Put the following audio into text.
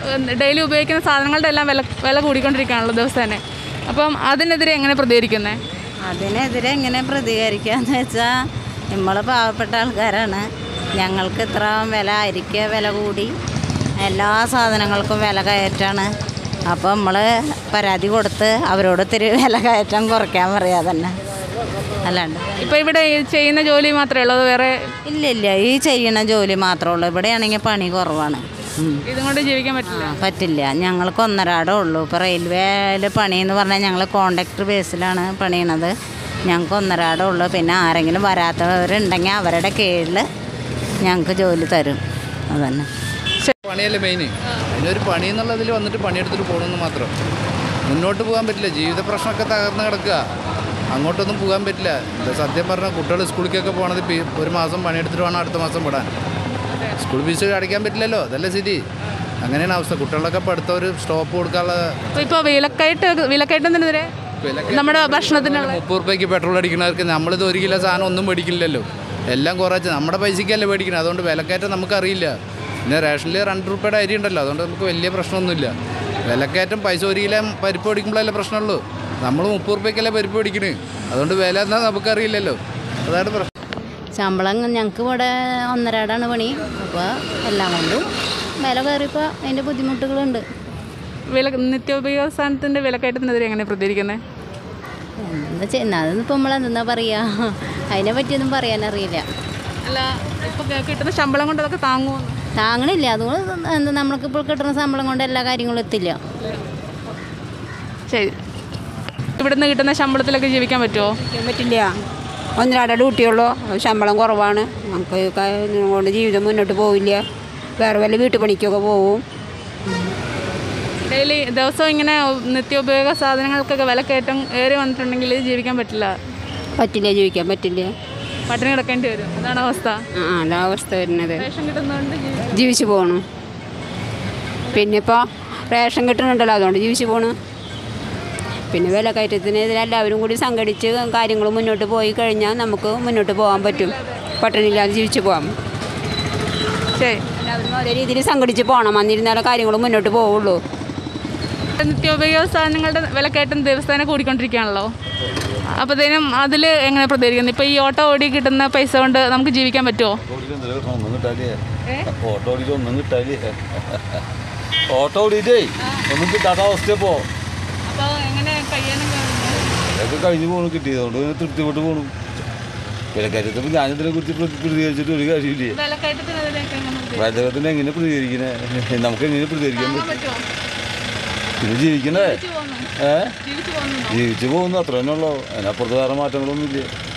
Daily ഉപയോഗിക്കുന്ന സാധനങ്ങളുടെ എല്ലാം വില വില കൂടിക്കൊണ്ടിരിക്കുകയാണല്ലോ ദിവസം തന്നെ അപ്പം അതിനെതിരെ എങ്ങനെ പ്രതികരിക്കുന്നത് അതിനെതിരെ എങ്ങനെ പ്രതികരിക്കാന്ന് വെച്ചാൽ നമ്മൾ പാവപ്പെട്ട ആൾക്കാരാണ് ഞങ്ങൾക്ക് ഇത്ര വില അരിക്ക് വില കൂടി എല്ലാ സാധനങ്ങൾക്കും വില കയറ്റാണ് അപ്പോൾ നമ്മൾ പരാതി കൊടുത്ത് അവരോട് ഇത്തിരി വില കയറ്റം കുറയ്ക്കാൻ പറയാ തന്നെ അല്ലാണ്ട് ഇപ്പോൾ ഇവിടെ ഈ ചെയ്യുന്ന ജോലി മാത്രമേ ഉള്ളൂ അത് വേറെ ഇല്ല ഇല്ല ഈ ചെയ്യണ ജോലി മാത്രമേ ഉള്ളൂ ഇവിടെയാണെങ്കിൽ പണി കുറവാണ് ഉം. ഇതും കൊണ്ട് ജീവിക്കാൻ പറ്റില്ല ആ, പറ്റില്ല ഞങ്ങൾക്ക് ഒന്നരാടേ ഉള്ളൂ ഇപ്പോൾ റെയിൽവേയിൽ പണി എന്ന് പറഞ്ഞാൽ ഞങ്ങൾ കോണ്ടാക്ടർ ബേസിലാണ് പണിയണത് ഞങ്ങൾക്ക് ഒന്നരാടേ ഉള്ളൂ പിന്നെ ആരെങ്കിലും വരാത്തവരുണ്ടെങ്കിൽ അവരുടെ കീഴിൽ ഞങ്ങൾക്ക് ജോലി തരും അതന്നെ പണിയല്ലേ മെയിൻ അതിനൊരു പണി എന്നുള്ളതിൽ വന്നിട്ട് പണിയെടുത്തിട്ട് പോകണമെന്ന് മാത്രം മുന്നോട്ട് പോകാൻ പറ്റില്ല ജീവിത പ്രശ്നമൊക്കെ തകർന്ന് കിടക്കുക അങ്ങോട്ടൊന്നും പോകാൻ പറ്റില്ല ഇത് സത്യം പറഞ്ഞാൽ കുട്ടികൾ സ്കൂളിലേക്കൊക്കെ പോകണത് പി- ഒരു മാസം പണിയെടുത്തിട്ട് വേണം അടുത്ത മാസം വിടാൻ സ്കൂൾ ഫീസ് അടയ്ക്കാൻ പറ്റില്ലല്ലോ അതല്ലേ സ്ഥിതി അങ്ങനെയാണ് അവസ്ഥ കുട്ടികളൊക്കെ പഠിത്തം ഒരു സ്റ്റോപ്പ് കൊടുക്കാനുള്ള അപ്പോൾ ഇപ്പോൾ വിലക്കയറ്റ് വിലക്കയറ്റത്തിനെതിരെ നമ്മുടെ ഭക്ഷണത്തിനുള്ള മുപ്പത് റുപ്യക്ക് പെട്രോൾ അടിക്കുന്നവർക്ക് നമ്മളിത് ഒരു കിലോ സാധനം ഒന്നും മേടിക്കില്ലല്ലോ എല്ലാം കുറച്ച് നമ്മുടെ പൈസയ്ക്കല്ലേ മേടിക്കുന്നത് അതുകൊണ്ട് വിലക്കയറ്റം നമുക്കറിയില്ല പിന്നെ റേഷനിൽ രണ്ട് റുപ്യയുടെ അരി ഉണ്ടല്ലോ അതുകൊണ്ട് നമുക്ക് വലിയ പ്രശ്നമൊന്നുമില്ല വിലക്കയറ്റം പൈസ ഒരു കിലോ പരിപ്പ് മേടിക്കുമ്പോഴല്ലേ പ്രശ്നമുള്ളൂ നമ്മൾ മുപ്പത് റുപ്യക്കല്ലേ പരിപ്പ് മേടിക്കണേ അതുകൊണ്ട് വില എന്താ നമുക്കറിയില്ലല്ലോ അതാണ് പ്രശ്നം ശമ്പളം ഞങ്ങൾക്ക് ഇവിടെ ഒന്നരാടാണ് പണി അപ്പോൾ എല്ലാം കൊണ്ടും വില കയറിയപ്പോൾ അതിൻ്റെ ബുദ്ധിമുട്ടുകളുണ്ട് വില നിത്യോപയോഗ സാധനത്തിൻ്റെ വിലക്കയറ്റത്തിനെതിരെ എങ്ങനെ പ്രതികരിക്കുന്നത് എന്താ ചെയ്യുന്നത് അതൊന്നും ഇപ്പോൾ നമ്മൾ എന്താ പറയുക അതിനെ പറ്റിയൊന്നും പറയാനറിയില്ല അല്ല ഇപ്പോൾ കിട്ടുന്ന ശമ്പളം കൊണ്ട് അതൊക്കെ താങ്ങുമോ താങ്ങണില്ല അതുകൊണ്ട് എന്താ നമ്മൾക്കിപ്പോൾ കിട്ടുന്ന ശമ്പളം കൊണ്ട് എല്ലാ കാര്യങ്ങളും എത്തില്ല ശരി ഇവിടുന്ന് കിട്ടുന്ന ശമ്പളത്തിലൊക്കെ ജീവിക്കാൻ പറ്റുമോ ചെയ്യാൻ പറ്റില്ല ഒന്നരാടെ ഡ്യൂട്ടിയുള്ളൂ ശമ്പളം കുറവാണ് നമുക്ക് ക- കൊണ്ട് ജീവിതം മുന്നോട്ട് പോവില്ല വേറെ വല്ല വീട്ടുപണിക്കൊക്കെ പോവും ഡെയിലി ദിവസവും ഇങ്ങനെ നിത്യോപയോഗ സാധനങ്ങൾക്കൊക്കെ വിലക്കയറ്റം ഏറി വന്നിട്ടുണ്ടെങ്കിൽ ജീവിക്കാൻ പറ്റില്ല പറ്റില്ല ജീവിക്കാൻ പറ്റില്ല പട്ടിണി കിടക്കേണ്ടി വരും അതാണ് അവസ്ഥ ആ അതാ അവസ്ഥ വരുന്നത് റേഷൻ കിട്ടുന്നതുകൊണ്ട് ജീവി- ജീവിച്ചു പോകണം പിന്നെ ഇപ്പോൾ റേഷൻ കിട്ടുന്നുണ്ടല്ലോ അതുകൊണ്ട് ജീവിച്ചു പോണു പിന്നെ വില കയറ്റത്തിനെതിരെ എല്ലാവരും കൂടി സംഘടിച്ച് കാര്യങ്ങൾ മുന്നോട്ട് പോയി കഴിഞ്ഞാൽ നമുക്ക് മുന്നോട്ട് പോകാൻ പറ്റും പട്ടിണിയില്ലാതെ ജീവിച്ചു പോകാം ശരി എല്ലാവരും ഒരേ രീതിയിൽ സംഘടിച്ച് പോകണം എന്നിരുന്നാലേ കാര്യങ്ങൾ മുന്നോട്ട് പോവുള്ളൂ നിത്യോപയോഗ സാധനങ്ങളുടെ വിലക്കയറ്റം ദിവസേന കൂടിക്കൊണ്ടിരിക്കുകയാണല്ലോ അപ്പോഴത്തേനും അതിൽ എങ്ങനെ പ്രതികരിക്കുന്നത് ഇപ്പോൾ ഈ ഓട്ടോ ഓടി കിട്ടുന്ന പൈസ കൊണ്ട് നമുക്ക് ജീവിക്കാൻ പറ്റുമോ ഒന്നും കിട്ടാലേ ഓട്ടോ ഓടിച്ച് ഒന്നും കിട്ടാലേ ഓട്ടോ ഓടിയിട്ടേ ഒന്നും കിട്ടാത്ത അവസ്ഥ പോ അപ്പോൾ എങ്ങനെ കഴിയാനും അതൊക്കെ കഴിഞ്ഞ് പോണു കിട്ടിയതുകൊണ്ട് തൃപ്തിപ്പെട്ട് പോണു വിലക്കയറ്റത്തിൽ ഞാനിതിനെ കുറിച്ച് പ്രതി- പ്രതികരിച്ചിട്ട് ഒരു കാര്യമില്ലേ വിലക്കയറ്റത്തിനെതിരെയൊക്കെ എങ്ങനെ പ്രതികരിക്കും? വിലക്കയറ്റത്തിന് എങ്ങനെ പ്രതികരിക്കണേ നമുക്ക് എങ്ങനെ പ്രതികരിക്കാൻ താങ്ങാൻ പറ്റും പറ്റുമോ പിന്നെ ജീവിക്കണ്ടേ ജീവിച്ചു പോകുന്നു ഏ ജീവിച്ചു പോകുന്നു ജീവിച്ചു പോകുന്നു അത്ര തന്നെ ഉള്ളൂ അതിനപ്പുറത്ത് വേറെ മാറ്റങ്ങളൊന്നുമില്ല